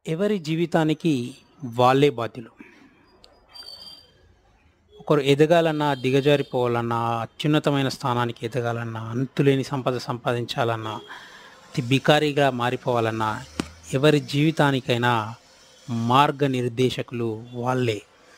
ఎవరి జీవితానికి వాళ్ళే బాధ్యులు ఒకరు ఎదగాలన్నా దిగజారిపోవాలన్నా అత్యున్నతమైన స్థానానికి ఎదగాలన్నా అంతులేని సంపద సంపాదించాలన్నా అతి బికారిగా మారిపోవాలన్నా ఎవరి జీవితానికైనా మార్గనిర్దేశకులు వాళ్ళే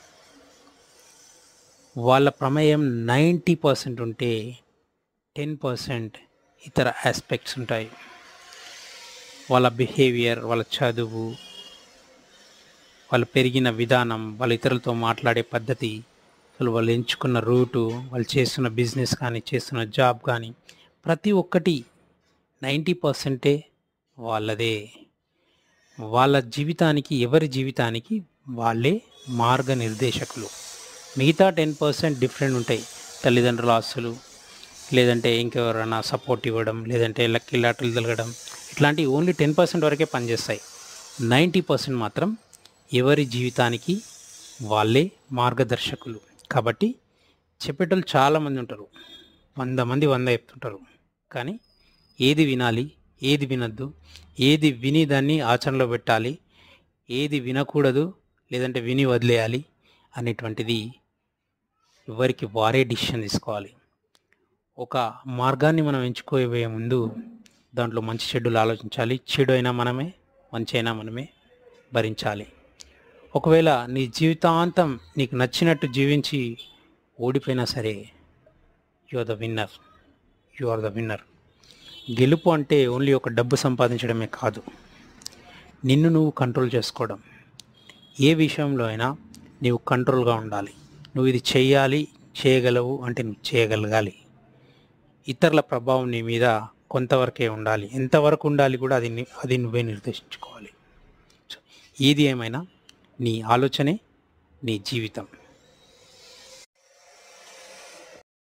వాళ్ళ ప్రమేయం నైంటీ పర్సెంట్ ఉంటే టెన్ పర్సెంట్ ఇతర ఆస్పెక్ట్స్ ఉంటాయి వాళ్ళ బిహేవియర్ వాళ్ళ చదువు వాళ్ళు పెరిగిన విధానం వాళ్ళ ఇతరులతో మాట్లాడే పద్ధతి అసలు వాళ్ళు ఎంచుకున్న రూటు వాళ్ళు చేస్తున్న బిజినెస్ కానీ చేస్తున్న జాబ్ కానీ ప్రతి ఒక్కటి నైంటీ పర్సెంటే వాళ్ళదే వాళ్ళ జీవితానికి ఎవరి జీవితానికి వాళ్ళే మార్గనిర్దేశకులు మిగతా టెన్ పర్సెంట్ డిఫరెంట్ ఉంటాయి తల్లిదండ్రుల ఆస్తులు లేదంటే ఇంకెవరైనా సపోర్ట్ ఇవ్వడం లేదంటే లక్కీ లాటలు తగలడం ఇట్లాంటివి ఓన్లీ టెన్ పర్సెంట్ వరకే పనిచేస్తాయి నైంటీ పర్సెంట్ మాత్రం ఎవరి జీవితానికి వాళ్ళే మార్గదర్శకులు కాబట్టి చెప్పేటోళ్ళు చాలామంది ఉంటారు వంద మంది వంద చెప్తుంటారు కానీ ఏది వినాలి ఏది వినొద్దు ఏది విని దాన్ని ఆచరణలో పెట్టాలి ఏది వినకూడదు లేదంటే విని వదిలేయాలి అనేటువంటిది ఎవరికి వారే డిసిషన్ తీసుకోవాలి ఒక మార్గాన్ని మనం ఎంచుకోబోయే ముందు దాంట్లో మంచి చెడులు ఆలోచించాలి చెడు అయినా మనమే మంచి అయినా మనమే భరించాలి ఒకవేళ నీ జీవితాంతం నీకు నచ్చినట్టు జీవించి ఓడిపోయినా సరే you are the winner you are the winner గెలుపు అంటే ఓన్లీ ఒక డబ్బు సంపాదించడమే కాదు నిన్ను నువ్వు కంట్రోల్ చేసుకోవడం ఏ విషయంలో అయినా నీవు కంట్రోల్గా ఉండాలి నువ్వు ఇది చేయాలి చేయగలవు అంటే నువ్వు చేయగలగాలి ఇతరుల ప్రభావం నీ మీద కొంతవరకే ఉండాలి ఎంతవరకు ఉండాలి కూడా అది ని- అది నువ్వే నిర్దేశించుకోవాలి సో, ఏది ఏమైనా నీ ఆలోచనే నీ జీవితం